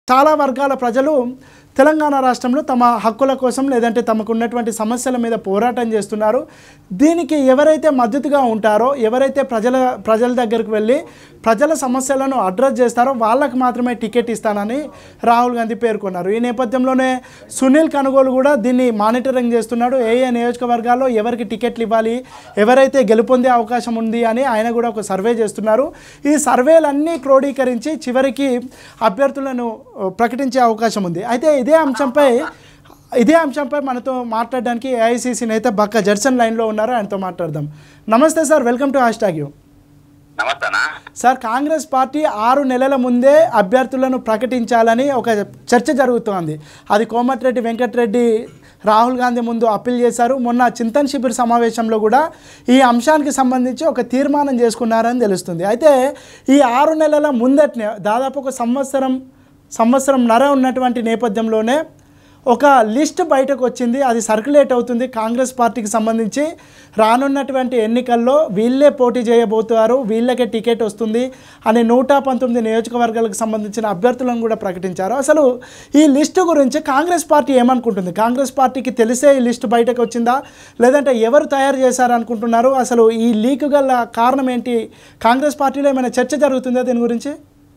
చాలా వర్గాల ప్రజలు తెలంగాణ రాష్ట్రంలో తమ హక్కుల కోసం లేదంటే తమకు ఉన్నటువంటి సమస్యల మీద పోరాటం చేస్తున్నారు దీనికి ఎవరైతే మద్దతుగా ఉంటారో ఎవరైతే ప్రజల ప్రజల దగ్గరికి వెళ్ళి ప్రజల సమస్యలను అడ్రస్ చేస్తారో వాళ్ళకు మాత్రమే టికెట్ ఇస్తానని రాహుల్ గాంధీ పేర్కొన్నారు ఈ నేపథ్యంలోనే సునీల్ కనుగోలు కూడా దీన్ని మానిటరింగ్ చేస్తున్నాడు ఏ ఏ నియోజకవర్గాల్లో ఎవరికి టికెట్లు ఇవ్వాలి ఎవరైతే గెలుపొందే అవకాశం ఉంది అని ఆయన కూడా ఒక సర్వే చేస్తున్నారు ఈ సర్వేలన్నీ క్రోడీకరించి చివరికి అభ్యర్థులను ఆ, ప్రకటించే అవకాశం ఉంది అయితే ఇదే అంశంపై ఇదే అంశంపై మనతో మాట్లాడడానికి ఏఐసిసి నేత బక్క జడ్సన్ లైన్లో ఉన్నారు ఆయనతో మాట్లాడదాం నమస్తే sir welcome to hash tag you నమస్తేనా సార్ కాంగ్రెస్ పార్టీ ఆరు నెలల ముందే అభ్యర్థులను ప్రకటించాలని ఒక చర్చ జరుగుతోంది అది కోమటిరెడ్డి వెంకటరెడ్డి రాహుల్ గాంధీ ముందు అప్పీల్ చేశారు మొన్న చింతన్ శిబిర్ సమావేశంలో కూడా ఈ అంశానికి సంబంధించి ఒక తీర్మానం చేసుకున్నారని తెలుస్తుంది అయితే ఈ ఆరు నెలల ముందటనే దాదాపు ఒక సంవత్సరం సంవత్సరం నర ఉన్నటువంటి నేపథ్యంలోనే ఒక లిస్ట్ బయటకు వచ్చింది అది సర్క్యులేట్ అవుతుంది కాంగ్రెస్ పార్టీకి సంబంధించి రానున్నటువంటి ఎన్నికల్లో వీళ్ళే పోటీ చేయబోతున్నారు వీళ్ళకే టికెట్ వస్తుంది అని నూట పంతొమ్మిది నియోజకవర్గాలకు సంబంధించిన అభ్యర్థులను కూడా ప్రకటించారు అసలు ఈ లిస్టు గురించి కాంగ్రెస్ పార్టీ ఏమనుకుంటుంది కాంగ్రెస్ పార్టీకి తెలిసే ఈ లిస్టు బయటకు వచ్చిందా లేదంటే ఎవరు తయారు చేశారు అనుకుంటున్నారు అసలు ఈ లీక్ గల కారణం ఏంటి కాంగ్రెస్ పార్టీలో ఏమైనా చర్చ జరుగుతుందా దీని గురించి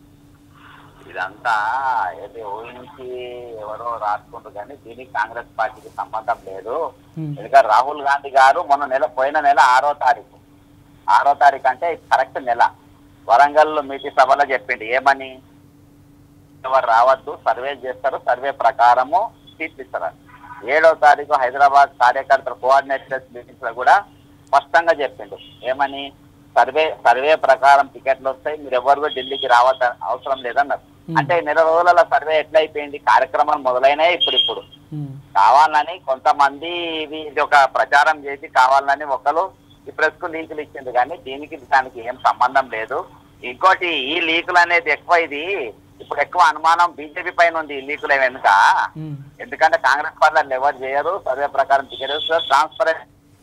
ఇదంతా ఏది ఊహించి ఎవరో రాసుకుంటారు కానీ దీనికి కాంగ్రెస్ పార్టీకి సంబంధం లేదు Hmm. ఎందుకంటే రాహుల్ గాంధీ గారు మొన్న నెల పోయిన నెల ఆరో తారీఖు ఆరో తారీఖు అంటే కరెక్ట్ నెల వరంగల్ మీటి సభలో చెప్పిండు ఏమని ఎవరు రావద్దు సర్వే చేస్తారు సర్వే ప్రకారము సీట్లు ఇస్తారు ఏడో తారీఖు హైదరాబాద్ కార్యకర్తల కోఆర్డినేటర్స్ మీటింగ్స్ లో కూడా స్పష్టంగా చెప్పిండు ఏమని సర్వే సర్వే ప్రకారం టికెట్లు వస్తాయి మీరు ఎవరు కూడా ఢిల్లీకి రావద్ద అవసరం లేదన్నారు అంటే నెల రోజుల సర్వే ఎట్లయిపోయింది కార్యక్రమాలు మొదలైనాయి ఇప్పుడు ఇప్పుడు కావాలని కొంతమంది ఇది ఇది ఒక ప్రచారం చేసి కావాలని ఒకరు ఈ ప్రెస్ కు లీకులు ఇచ్చింది కానీ దీనికి దానికి ఏం సంబంధం లేదు ఇంకోటి ఈ లీకులు అనేది ఎక్కువ ఇది ఇప్పుడు ఎక్కువ అనుమానం బీజేపీ పైన ఉంది ఈ లీకుల వెనుక ఎందుకంటే కాంగ్రెస్ పార్టీలు ఎవరు చేయరు సర్వే ప్రకారం టికెట్ ట్రాన్స్పరెంట్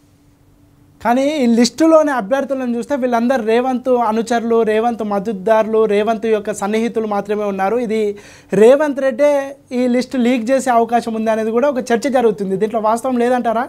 కానీ ఈ లిస్టులోని అభ్యర్థులను చూస్తే వీళ్ళందరూ రేవంత్ అనుచరులు రేవంత్ మద్దతుదారులు రేవంత్ యొక్క సన్నిహితులు మాత్రమే ఉన్నారు ఇది రేవంత్ రెడ్డే ఈ లిస్టు లీక్ చేసే అవకాశం ఉంది అనేది కూడా ఒక చర్చ జరుగుతుంది దీంట్లో వాస్తవం లేదంటారా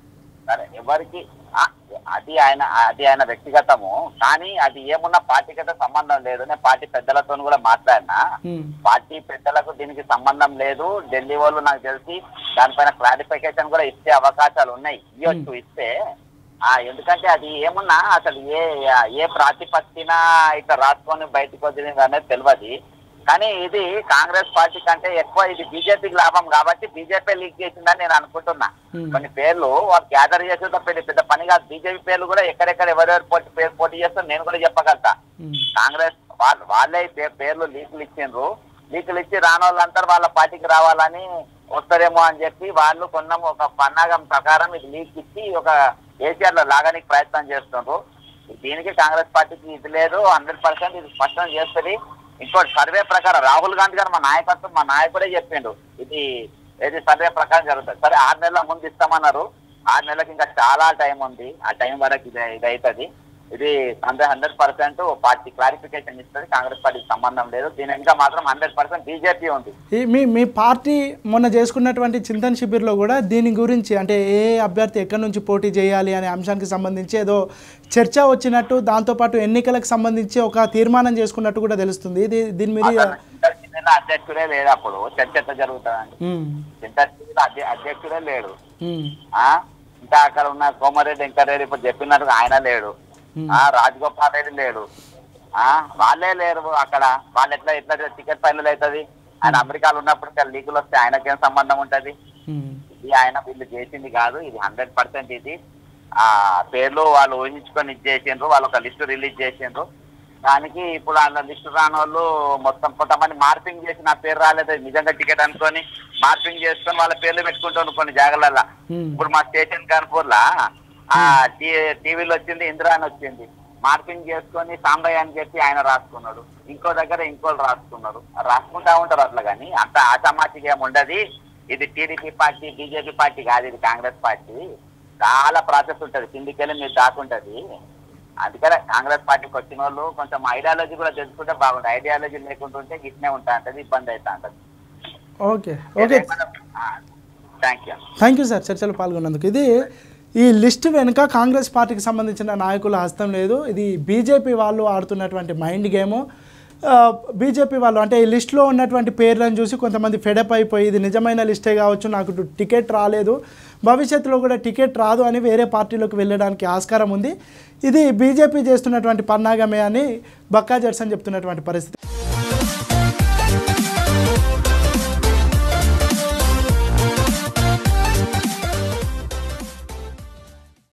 సరే ఎవరికి ఆ, అది ఆయన అది ఆయన వ్యక్తిగతము కానీ అది ఏమున్నా పార్టీకి సంబంధం లేదు నేను పార్టీ పెద్దలతో కూడా మాట్లాడినా ఉమ్, పార్టీ పెద్దలకు దీనికి సంబంధం లేదు ఢిల్లీ వాళ్ళు నాకు తెలిసి దానిపైన క్లారిఫికేషన్ కూడా ఇచ్చే అవకాశాలు ఉన్నాయి ఇవ్వచ్చు ఇస్తే ఆ ఎందుకంటే అది ఏమున్నా అసలు ఏ ఏ ప్రాతిపత్తిన ఇట్లా రాసుకొని బయటకు వచ్చింది అనేది తెలియదు కానీ ఇది కాంగ్రెస్ పార్టీ కంటే ఎక్కువ ఇది బీజేపీకి లాభం కాబట్టి బీజేపీ లీక్ చేసిందని నేను అనుకుంటున్నా Hmm. కొన్ని పేర్లు వాళ్ళు గ్యాదర్ చేసేది పెద్ద పెద్ద పని కాదు బీజేపీ పేర్లు కూడా ఎక్కడెక్కడ ఎవరెవరు పోటీ పేరు పోటీ చేస్తారో నేను కూడా చెప్పగలుగుతా ఉమ్, కాంగ్రెస్ వాళ్ళు వాళ్ళే పే- పేర్లు లీకులు ఇచ్చిండ్రు లీకులు ఇచ్చి రాని వాళ్ళంతా వాళ్ళ పార్టీకి రావాలని వస్తారేమో అని చెప్పి వాళ్ళు కొన్న ఒక పన్నాగం ప్రకారం ఇది లీక్ ఇచ్చి ఒక కేసీఆర్ లో లాగానికి ప్రయత్నం చేస్తుండ్రు దీనికి కాంగ్రెస్ పార్టీకి ఇది లేదు హండ్రెడ్ పర్సెంట్ ఇది స్పష్టం చేస్తుంది ఇంకోటి సర్వే ప్రకారం రాహుల్ గాంధీ గారు మా నాయకత్వం మా నాయకుడే చెప్పిండు ఇది ఏది సర్వే ప్రకారం జరుగుతుంది సరే ఆరు నెలల ముందు ఇస్తామన్నారు ఆరు నెలలకు ఇంకా చాలా టైం ఉంది ఆ టైం వరకు ఇది ఇది అవుతుంది ఇది hundred hundred percent party clarification ఇస్తుంది కాంగ్రెస్ పార్టీకి సంబంధం లేదు దీని ఇంకా మాత్రం హండ్రెడ్ పర్సెంట్ బీజేపీ ఉంది ఈ మీ మీ పార్టీ మొన్న చేసుకున్నటువంటి చింతన్ శిబిర్లో కూడా దీని గురించి అంటే ఏ అభ్యర్థి ఎక్కడి నుంచి పోటీ చేయాలి అనే అంశానికి సంబంధించి ఏదో చర్చ వచ్చినట్టు దాంతోపాటు ఎన్నికలకు సంబంధించి ఒక తీర్మానం చేసుకున్నట్టు కూడా తెలుస్తుంది ఇది దీని మీద అసలు ఇంటర్ జిల్లా అధ్యక్షుడే లేడు అప్పుడు చర్చ ఎట్లా జరుగుతుందండి ఉమ్, ఇంటర్ జిల్లా అధ్య- అధ్యక్షుడే లేడు ఉమ్, ఆ ఇంకా అక్కడ ఉన్న కోమారెడ్డి వెంకటరెడ్డి ఇప్పుడు చెప్పినట్టుగా ఆయన లేడు ఉమ్, ఆ రాజగోపాల్ రెడ్డి లేడు ఆ వాళ్ళే లేరు అక్కడ వాళ్ళు ఎట్లా ఎట్లా టికెట్ ఫైనల్ అవుతుంది ఆయన అమెరికాలో ఉన్నప్పుడు ఇంకా లీకులు వస్తే ఆయనకేం సంబంధం ఉంటది ఉమ్, ఇది ఆయన వీళ్ళు చేసింది కాదు ఇది హండ్రెడ్ పర్సెంట్ ఇది ఆ పేర్లు వాళ్ళు ఊహించుకొని ఇది చేసిండ్రు వాళ్ళు ఒక లిస్టు రిలీజ్ చేసిండ్రు దానికి ఇప్పుడు వాళ్ళ లిస్టు రాని వాళ్ళు మొత్తం కొంతమంది మార్పింగ్ చేసి నా పేరు రాలేదు నిజంగా టికెట్ అనుకొని మార్పింగ్ చేసుకొని వాళ్ళ పేర్లు పెట్టుకుంటాను కొన్ని జాగాలలో ఉమ్, ఇప్పుడు మా స్టేషన్ కాన్పూర్ లా ఆ టీ- టీవీలో వచ్చింది ఇందిరా అని వచ్చింది మార్పింగ్ చేసుకొని సాంబయ్య అని చెప్పి ఆయన రాసుకున్నాడు ఇంకో దగ్గర ఇంకోళ్ళు రాసుకున్నారు రాసుకుంటా ఉంటారు అట్లా కానీ అంత ఆషామాషిగా ఏమి ఉండదు ఇది టీడీపీ పార్టీ బీజేపీ పార్టీ కాదు ఇది కాంగ్రెస్ పార్టీ చాలా ప్రాసెస్ ఉంటది కిందికి వెళ్ళి మీరు దాకుంటది అందుకనే కాంగ్రెస్ పార్టీకి వచ్చిన వాళ్ళు కొంచెం ఐడియాలజీ కూడా తెలుసుకుంటే బాగుంటుంది ఐడియాలజీ లేకుంటుంటే గిట్నే ఉంటా ఉంటది ఇబ్బంది అవుతా ఉంటది okay okay thank you thank you sir చర్చలో పాల్గొన్నందుకు ఇది ఈ లిస్ట్ వెనుక కాంగ్రెస్ పార్టీకి సంబంధించిన నాయకుల హస్తం లేదు ఇది బీజేపీ వాళ్ళు ఆడుతున్నటువంటి మైండ్ గేము బీజేపీ వాళ్ళు అంటే ఈ లిస్ట్లో ఉన్నటువంటి పేర్లను చూసి కొంతమంది ఫెడప్ అయిపోయి ఇది నిజమైన లిస్టే కావచ్చు నాకు టు- టికెట్ రాలేదు భవిష్యత్తులో కూడా టికెట్ రాదు అని వేరే పార్టీలోకి వెళ్ళడానికి ఆస్కారం ఉంది ఇది బీజేపీ చేస్తున్నటువంటి పన్నాగమే అని బక్కా జడ్సన్ చెప్తున్నటువంటి పరిస్థితి